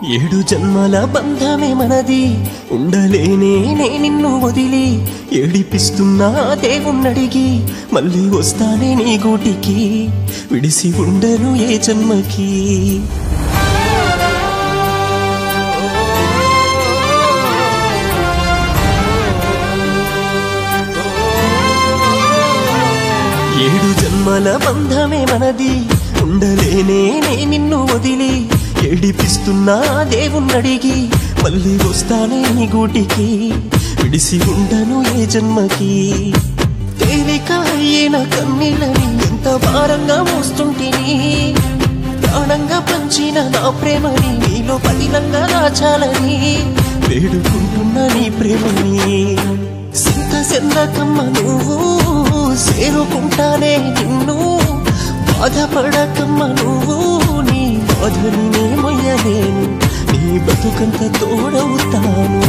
ఏడు జన్మల బంధమే మనది ఉండలేనే నే నిన్ను వదిలి ఏడిపిస్తున్నా దేవుణ్ణడిగి మళ్ళీ వస్తానే నీ గూటికి విడిసి ఉండను ఏ జన్మకి ఏడు జన్మల బంధమే మనది ఉండలేనే నే నిన్ను వదిలి ఏడిపిస్తున్నా దేవుణ్ణడిగి మళ్ళీ వస్తానే నీ గూటికి విడిసి ఉండను ఏ జన్మకి తేలిక అయిన కన్నీళ్ళని ఎంత భారంగా మోస్తుంటిని ప్రాణంగా పంచిన నా ప్రేమని నీలో పదిలంగా దాచాలని వేడుకుంటున్న నీ ప్రేమని సింత సెందకమ్మ నువ్వు చేరుకుంటానే నిన్ను బాధపడకమ్మ నువ్వు నీ బాధని నే మొయ్యలేను నీ బతుకంత తోడవుతాను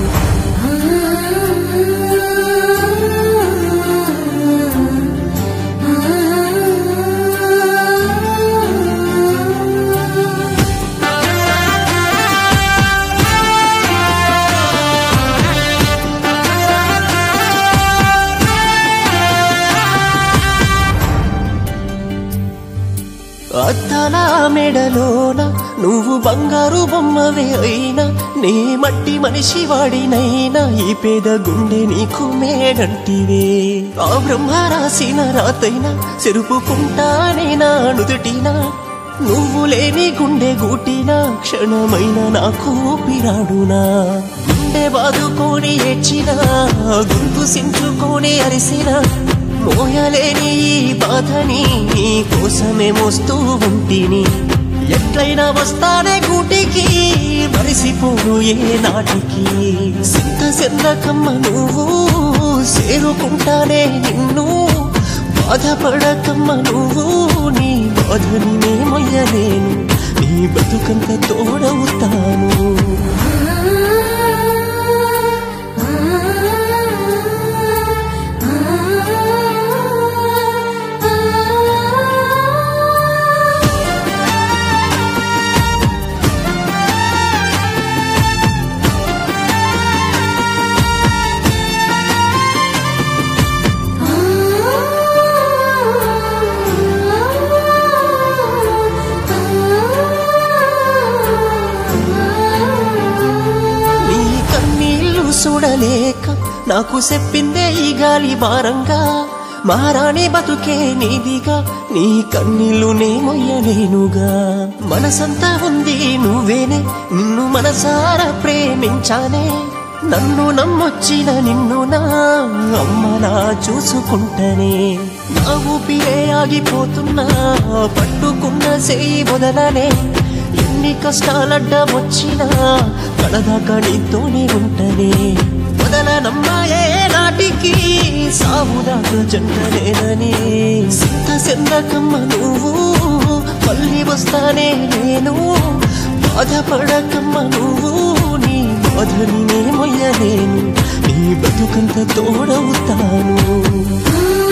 అద్దాల మెడలోన నువ్వు బంగారు బొమ్మవే అయినా నే మట్టి మనిషి వాడినైనా ఈ పేద గుండె నీకు మేడంటివే ఆ బ్రహ్మ రాసిన రాతైనా చెరుపుకుంటానే నా నుదుటినా నువ్వు లేని గుండె గూటినా క్షణమైన నాకు పిరాడునా గుండె బాదుకొని ఏడ్చినా గొంతు సించుకొని అరిసినా మోయలేని ఈ బాధని నీ కోసమే మోస్తూ ఉంటిని ఎట్లయినా వస్తానే గూటికి మరిసిపోను ఏ నాటికి సింత సెందకమ్మ నువ్వు చేరుకుంటానే నిన్ను బాధపడకమ్మ నువ్వు నీ బాధని నే మొయ్యలేను నీ బతుకంత తోడవుతాను నీ కన్నీళ్లు చూడలేక నాకు చెప్పిందే ఈ గాలి భారంగా మారాని బతుకే నీదిగా నీ కన్నీళ్లు నే మొయ్యలేనుగా మనసంతా ఉంది నువ్వేనే నిన్ను మనసారా ప్రేమించానే నన్ను నమ్మొచ్చిన నిన్ను నా అమ్మలా చూసుకుంటనే నా ఊపిరే ఆగిపోతున్నా పట్టుకున్న చేయి వదలనే ఎన్ని కష్టాలడ్డ వచ్చినా కడదాకా నీతోనే ఉంటనే వదలనమ్మాయే నాటికి సావుదాకా జంటలేనని సింత సెందకమ్మ నువ్వు మళ్ళీ వస్తానే నేను బాధపడకమ్మ నువ్వు నీ బాధని నే మొయ్యలేను నీ బతుకంత తోడవుతాను